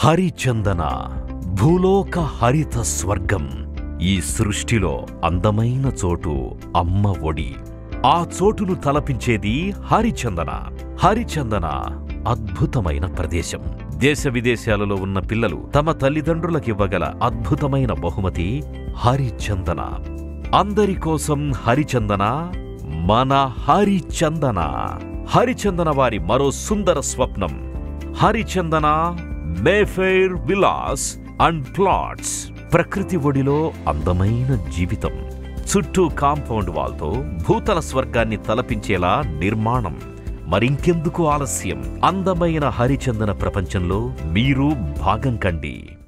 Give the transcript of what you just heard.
హరిచందన భూలోక హరిత స్వర్గం ఈ సృష్టిలో అందమైన చోటు అమ్మ ఒడి ఆ చోటును తలపించేది హరిచందన హరిచందన అద్భుతమైన ప్రదేశం దేశ విదేశాలలో ఉన్న పిల్లలు తమ తల్లిదండ్రులకివ్వగల అద్భుతమైన బహుమతి హరిచందన అందరి కోసం హరిచందన మన హరిచందన హరిచందన వారి మరో సుందర స్వప్నం Harichandana Mayfair villas and plots ప్రకృతి ఒడిలో అందమైన జీవితం చుట్టూ కాంపౌండ్ వాల్తో భూతల స్వర్గాన్ని తలపించేలా నిర్మాణం మరింకెందుకు ఆలస్యం అందమైన హరిచందన ప్రపంచంలో మీరు భాగం కండి